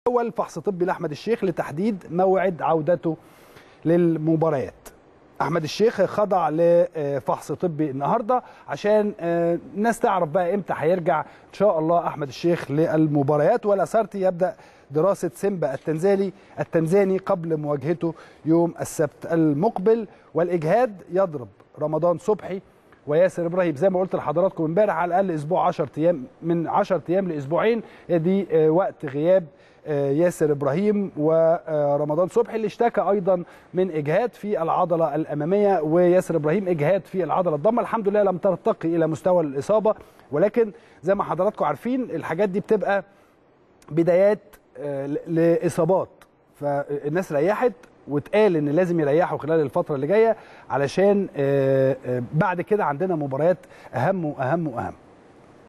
اول فحص طبي لاحمد الشيخ لتحديد موعد عودته للمباريات احمد الشيخ خضع لفحص طبي النهارده عشان الناس تعرف بقى امتى هيرجع ان شاء الله احمد الشيخ للمباريات والاسارتي يبدا دراسه سيمبا التنزاني التنزاني قبل مواجهته يوم السبت المقبل والاجهاد يضرب رمضان صبحي وياسر ابراهيم زي ما قلت لحضراتكم امبارح على الاقل اسبوع 10 ايام من 10 ايام لاسبوعين دي وقت غياب ياسر ابراهيم ورمضان صبحي اللي اشتكى ايضا من اجهاد في العضله الاماميه وياسر ابراهيم اجهاد في العضله الضمه الحمد لله لم ترتقي الى مستوى الاصابه ولكن زي ما حضراتكم عارفين الحاجات دي بتبقى بدايات لاصابات فالناس ريحت واتقال ان لازم يريحوا خلال الفتره اللي جايه علشان بعد كده عندنا مباريات اهم واهم واهم